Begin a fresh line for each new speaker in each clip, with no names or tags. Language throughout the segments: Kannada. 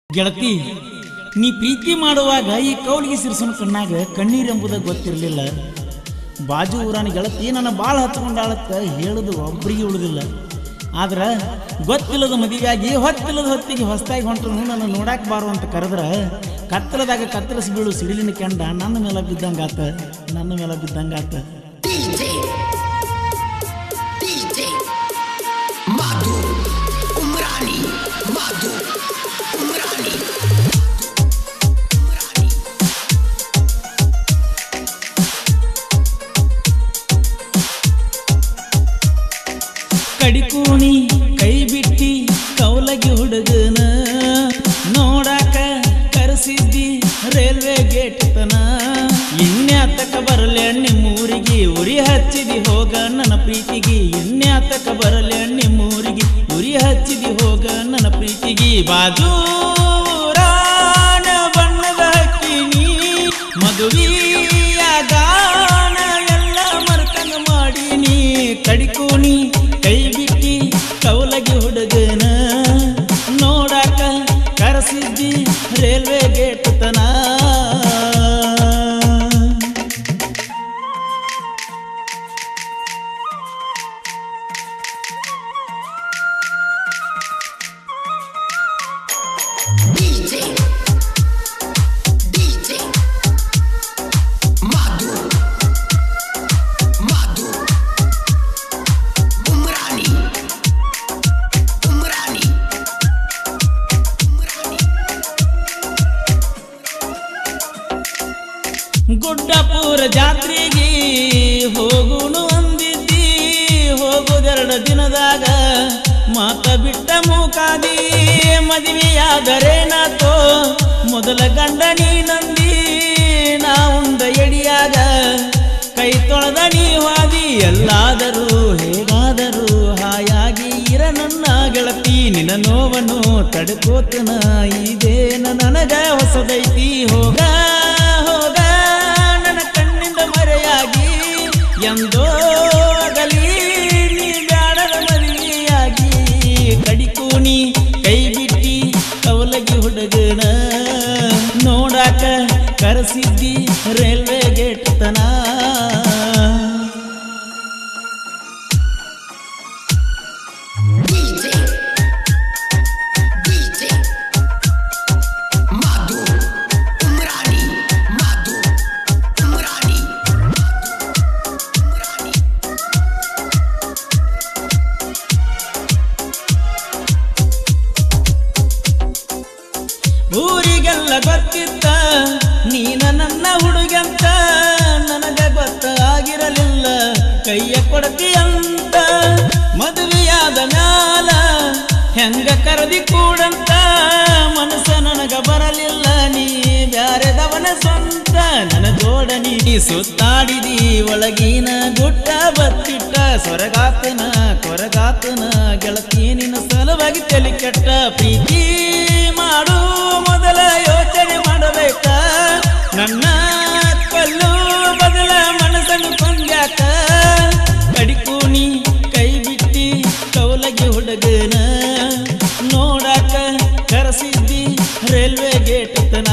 ಗೆಳತಿ ನೀ ಪ್ರೀತಿ ಮಾಡುವಾಗ ಈ ಕೌಲಿಗೆ ಸಿರ್ಸನ ಕಣ್ಣಾಗ ಕಣ್ಣೀರೆಂಬುದ ಗೊತ್ತಿರಲಿಲ್ಲ ಬಾಜು ಊರಾನ ಗೆಳತಿ ನನ್ನ ಭಾಳ ಹತ್ಕೊಂಡಾಳತ್ತ ಹೇಳುದು ಒಬ್ರಿಗೆ ಉಳಿದಿಲ್ಲ ಆದ್ರ ಗೊತ್ತಿಲ್ಲದ ಮದುವೆಯಾಗಿ ಹೊತ್ತಿಲ್ಲದ ಹೊತ್ತಿಗೆ ಹೊಸ್ತಾಗಿ ಹೊಂಟನು ನನ್ನ ನೋಡಾಕ್ ಬಾರು ಅಂತ ಕರೆದ್ರ ಕತ್ತಲದಾಗ ಕತ್ತರಿಸಿ ಬೀಳು ಸಿಡಿಲಿನ ಕೆಂಡ ನನ್ನ ಮೇಲೆ ಬಿದ್ದಂಗಾತ ನನ್ನ ಮೇಲೆ ಬಿದ್ದಂಗಾತ
DJ DJ Madhu Umrani Madhu Umrani
ಕಡಿಕೂಣಿ ಕೈ ಬಿಟ್ಟಿ ಕೌಲಗಿ ಹುಡುಗನ ನೋಡಾಕ ಕರೆಸಿದ್ದಿ ರೈಲ್ವೆ ಗೇಟ್ ತನ ಇನ್ಯಾತಕ ಬರಲೆ ನಿಮ್ಮೂರಿಗೆ ಉರಿ ಹಚ್ಚಿದಿ ಹೋಗ ನನ್ನ ಪ್ರೀತಿಗೆ ಇನ್ಯಾತಕ ಬರಲೆ ನಿಮ್ಮೂರಿಗೆ ಉರಿ ಹಚ್ಚಿದಿ ಹೋಗ ನನ್ನ ಪ್ರೀತಿಗೆ ಬಾಜು ಊರಾನ ಬಣ್ಣದ ಹಕ್ಕಿನಿ ಮದುವೆಯ ಗಾನ ಎಲ್ಲ ಮರ್ತಂಗ ಮಾಡೀನಿ ಕಡಿಕೋಣಿ ಕೈ ಬಿಟ್ಟಿ ಕೌಲಗಿ ಹುಡುಗನ ನೋಡಾಕ ಕರೆಸಿದ್ದಿ ರೈಲ್ವೆ ಗೇಟ್ ತನ
DJ DJ Madhu Madhu Umrani Umrani
Guddapura ಜಾತ್ರೆಗೆ ಹೋಗುನು ಅಂದಿದ್ದಿ ಹೋಗುದೆರಡು ದಿನದಾಗ ಮಾತ ಬಿಟ್ಟ ಮೂಕಾದಿ ಮದುವೆಯಾದರೇನಾತೋ ಮೊದಲ ಗಂಡ ನೀ ನಂದಿ ನಾ ಉಂಡ ಎಡಿಯಾಗ ಕೈ ತೊಳೆದ ನೀವಾದಿ ಎಲ್ಲಾದರೂ ಹೇಗಾದರೂ ಹಾಯಾಗಿ ಇರ ನನ್ನ ಗೆಳತಿ ನಿನ್ನ ನೋವನ್ನು ತಡ್ಕೋತನ ಇದೇನ ನನಗ ಹೊಸದೈತಿ ಹೋಗ ಹೋಗ ನನ್ನ ಕಣ್ಣಿಂದ ಮರೆಯಾಗಿ ಎಂದೋ ಆಗಲಿ ನೀ ಬ್ಯಾಡದ ಮದುವೆಯಾಗಿ ಕಡಿಕೂನಿ ಕೈ ಬಿಟ್ಟಿ ಕವಲಗಿ ಹುಡುಗನ ನೋಡಾಕ ಕರೆಸಿದ್ದಿ ರೈಲ್ವೆ ಗೇಟ್ ತನ
DJ DJ Madhu Umrani Madhu Umrani
ಊರಿಗೆಲ್ಲ ಗೊತ್ತಿತ್ತ ನೀನ ನನ್ನ ಹುಡುಗಂತ ನನಗ ಗೊತ್ತಾಗಿರಲಿಲ್ಲ ಕೈಯ ಕೊಡತಿಯಂತ ಮದುವೆಯಾದ ಮ್ಯಾಲ ಹೆಂಗ ಕರದಿ ಕೂಡಂತ ಮನಸ್ಸ ನನಗ ಬರಲಿಲ್ಲ ನೀ ಬ್ಯಾರೆದವನ ಸ್ವಂತ ನನ್ನ ಜೋಡ ನೀಡಿ ಸುತ್ತಾಡಿದಿ ಒಳಗಿನ ಗುಟ್ಟ ಬತ್ತಿಟ್ಟ ಸೊರಗಾತನ ಕೊರಗಾತನ ಗೆಳತಿ ನಿನ್ನ ಸಲುವಾಗಿ ತಲೆ ಕೆಟ್ಟ ಪ್ರೀತಿ ಮಾಡು ಮೊದಲ ಯೋಚನೆ ಮಾಡಬೇಕ ನನ್ನ ಕಲ್ಲು ಬದಲ ಮನಸ್ಸನ್ನು ಕೊಂದ್ಯಾಕ ಕಡಿಕೂಣಿ ಕೈ ಬಿಟ್ಟಿ ಕೌಲಗಿ ಹುಡುಗನ ನೋಡಾಕ ಕರೆಸಿದ್ದಿ ರೈಲ್ವೆ ಗೇಟ್ ತನ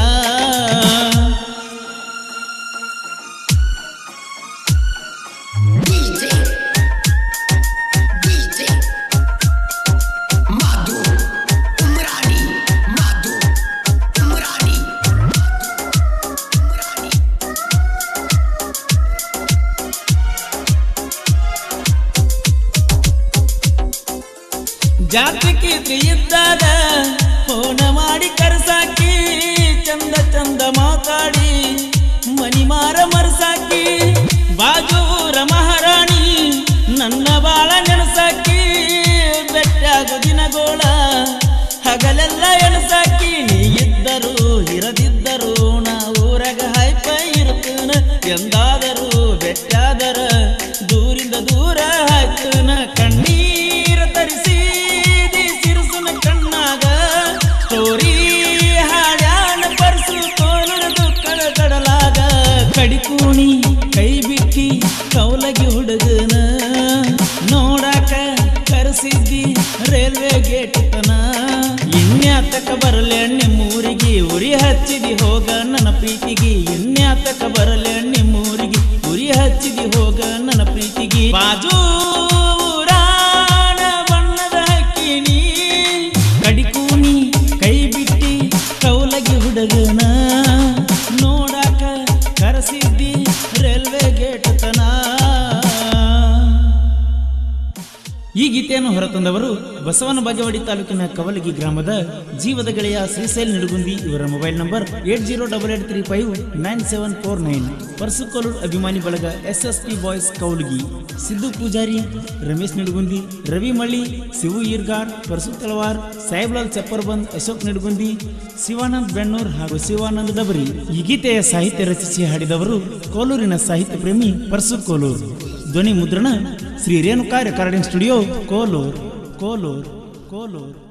DJ DJ Madhu Umrani Madhu Umrani
ಜಾತಕಿ ಇದ್ದಾಗ ಫೋನ ಮಾಡಿ ಕರ್ಸಾಕಿ ಚಂದ ಚಂದ ಮಾತಾಡಿ ಮನಿ ಮಾರ ಮರ್ಸಾಕಿ ಬಾಜೂರ ಮಹಾರಾಣಿ ನನ್ನ ಬಾಳ ನೆನಸಾಕಿ ಬೆಟ್ಟಾಗು ದಿನಗೋಳ ಹಗಲೆಲ್ಲ ಎಣಸಾಕಿ ನೀ ಇದ್ದರು ಇರದಿದ್ದರು ನಾ ಊರಾಗ ಹೈಪ ಇರುತ್ತನ ಎಂದಾದರೂ ಬೆಟ್ಟಾದರ ದೂರಿಂದ ದೂರ ಹಾಕ್ತನ ಕಣ್ಣೀರ ತರಿಸಿದಿ ಸಿರುಸುನ ಕಣ್ಣಾಗ ಸ್ಟೋರಿ ಹಾಡ್ಯಾನ ಪರ್ಸು ತೋರದು ಕಡಲಾಗ ಕಡಿಕೂಣಿ ಕೈ ಬಿಟ್ಟಿ ಕೌಲಗಿ ಹುಡುಗನ ನೋಡಾಕ ಕರೆಸಿದ್ದಿ ರೈಲ್ವೆ ಗೇಟ್ ತನ ಇನ್ಯಾತಕ ಬರಲೆ ನಿಮ್ಮೂರಿಗೆ ಪ್ರೀತಿಗೆ ಉರಿ ಹಚ್ಚಿದಿ ಹೋಗ ನನ್ನ ಪ್ರೀತಿಗೆ ಎನ್ಯಾತಕ ಬರಲೆ ನಿಮ್ಮೂರಿಗೆ ಉರಿ ಹಚ್ಚಿದಿ ಹೋಗ ನನ್ನ ಪ್ರೀತಿಗೆ ಬಾಜು ಊರಾನ ಬಣ್ಣದ ಹಕ್ಕಿನಿ ಕಡಿಕೂನಿ ಕೈ ಬಿಟ್ಟಿ ಕೌಲಗಿ ಹುಡುಗನ ನೋಡಾಕ ಕರೆಸಿದ್ದಿ ರೈಲ್ವೆ ಗೇಟ್ ತನ ಈ ಗೀತೆಯನ್ನು ಹೊರತಂದವರು ಬಸವನ ಬಾಗೇವಾಡಿ ತಾಲೂಕಿನ ಕವಲಗಿ ಗ್ರಾಮದ ಜೀವದ ಗೆಳೆಯ ಶ್ರೀಶೈಲ್ ನಿಡುಗುಂದಿ ಇವರ mobile number eight zero double eight three five nine seven four nine Parsukolur ಅಭಿಮಾನಿ ಬಳಗ S S P boys Kaulagi Siddu Pujari Ramesh Nidugundi Ravi Malli Shivu Irgar Parsu Talawar Saheblal Chapparband Ashok Nidugundi Shivanand Bennur ಹಾಗೂ ಶಿವಾನಂದ್ ಡಬರಿ ಈ ಗೀತೆಯ ಸಾಹಿತ್ಯ ರಚಿಸಿ ಹಾಡಿದವರು ಕೋಲೂರಿನ ಸಾಹಿತ್ಯ ಪ್ರೇಮಿ ಪರ್ಸು ಕೋಲೂರು ಧ್ವನಿ ಮುದ್ರಣ ಶ್ರೀ ರೇಣುಕಾ ರೆಕಾರ್ಡಿಂಗ್ ಸ್ಟುಡಿಯೋ ಕೋಲೂರ್ ಕೋಲೂರ್ ಕೋಲೂರ್